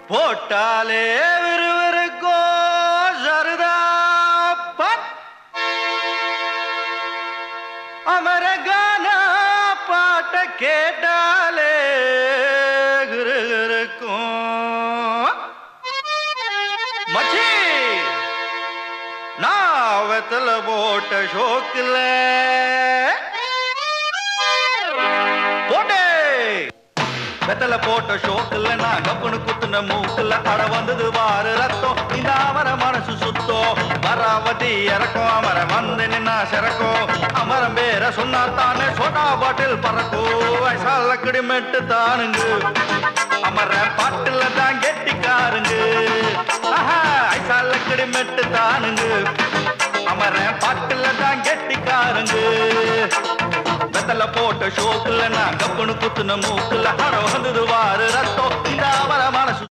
போட்டாலே விறுவிறுக்கோ சருதாப்பன் அமரகான பாட்ட கேட்டாலே கிருகிருக்கும் மச்சி நான் வெத்தல போட்ட ஷோக்கில் போட்டே வெத்தல போட்ட ஷோக்கில் நான் கப்புனு குத்துன மூக்குல அட வந்தது வாரு ரத்தம் இந்த அமர மனசு சுத்தோ வராவதி இறக்கும் அமர வந்து நின்னா சிறக்கும் அமரம் பேர சொன்னா தானே சோடா பாட்டில் பறக்கோ வயசால கிடிமெட்டு தானுங்க அமர பாட்டுல தான் கெட்டிக்காருங்க ஆஹா ஐசால கிடிமெட்டு தானுங்க அமர பாட்டுல தான் கெட்டிக்காருங்க வெத்தல போட்ட ஷோக்குல நான் கப்புனு குத்துன மூக்குல அட வந்தது வாரு ரத்தம் இந்த அவர மனசு